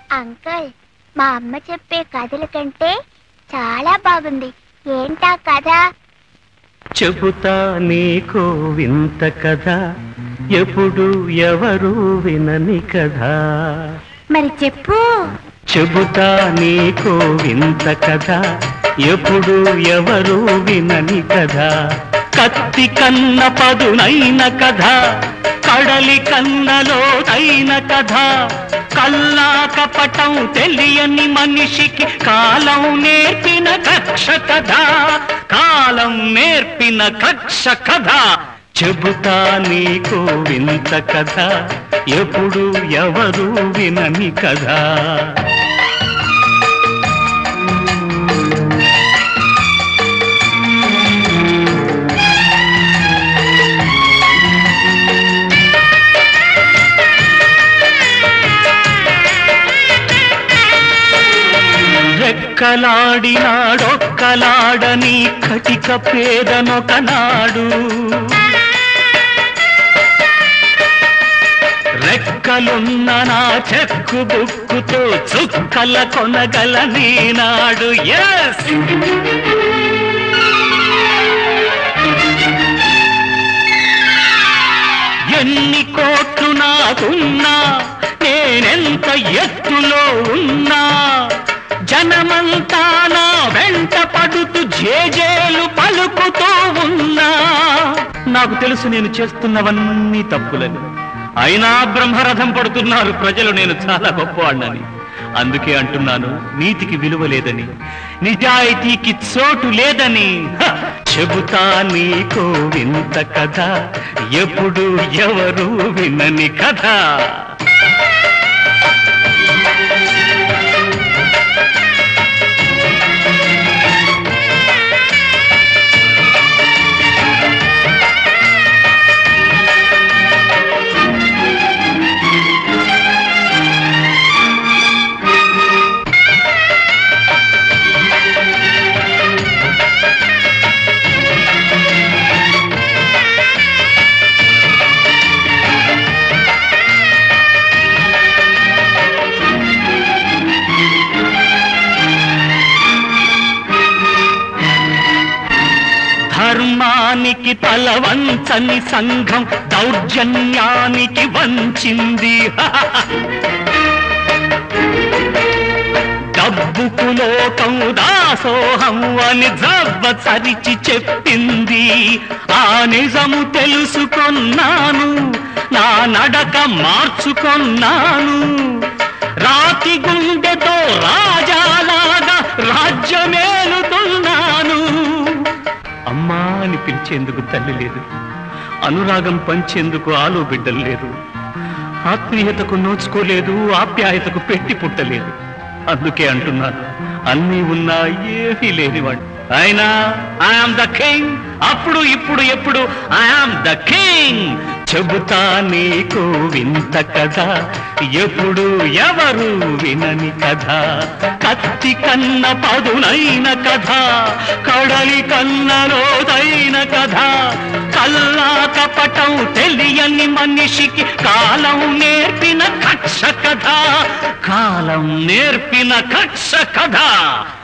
Uncle మా అమ్మ చెప్పే కథల కంటే చాలా బాగుంది ఏంటా కథ చెబుతా నీకో వింత కథ ఎప్పుడు ఎవరు వినని కథ మరి చెప్పు చెబుతా నీకో వింత కథ ఎప్పుడు ఎవరు వినని కథ కత్తి కన్న పదునైన కథ కడలి కన్నలోతైన కథ కల్లా కపటం తెలియని మనిషికి కాలం నేర్పిన కక్ష కథ కాలం నేర్పిన కక్ష కథ చెబుతా నీకు వింత కథ ఎప్పుడు ఎవరు వినని కథ రెక్కలాడినాడొక్కలాడని కటిక పేదనొకనాడు రెక్కలున్న నా చెక్కు బుక్కుతో చుక్కల కొనగల నీనాడు ఎస్ ఎన్ని కోట్లు నాకున్నా నేనెంత ఎత్తులో ఉన్నా జనమంతా నా వెంట పడుతూ జేజేలు పలుకుతూ ఉన్నా నాకు తెలుసు నేను చేస్తున్నవన్నీ తప్పులని అయినా బ్రహ్మరథం పడుతున్నారు ప్రజలు నేను చాలా గొప్పవాడినని అందుకే అంటున్నాను నీతికి విలువ లేదని నిజాయితీకి చోటు లేదని హ! చెబుతా నీకో వింత కథ ఎప్పుడు ఎవరు వినని కథ ధర్మానికి తల వంచని సంఘం దౌర్జన్యానికి వంచింది డబ్బుకు లోకం దాసోహం అని జవ్వ చరిచి చెప్పింది ఆ నిజము తెలుసుకొన్నాను నా నడక మార్చుకొన్నాను రాతి గుండెతో రాజాలాగా రాజ్యమేలుతున్నాను అమ్మా అని పిలిచేందుకు తల్లి లేదు అనురాగం పంచేందుకు ఆలు బిడ్డలు లేరు ఆత్మీయతకు నోచుకోలేదు ఆప్యాయతకు పెట్టి పుట్టలేదు అందుకే అంటున్నాను అన్నీ ఉన్నా ఏమీ లేనివాడు అయినా ఐఆమ్ ద కింగ్ అప్పుడు ఇప్పుడు ఎప్పుడు ఐఆమ్ ద కింగ్ చెబుతా నీకు వింత కథ ఎప్పుడు ఎవరు వినని కథ కత్తి కన్న పదునైన కథ కడలి కన్నలోదైన కథ కల్లా కపటం తెలియని మనిషికి కాలం నేర్పిన కక్ష కథ కాలం నేర్పిన కక్ష కథ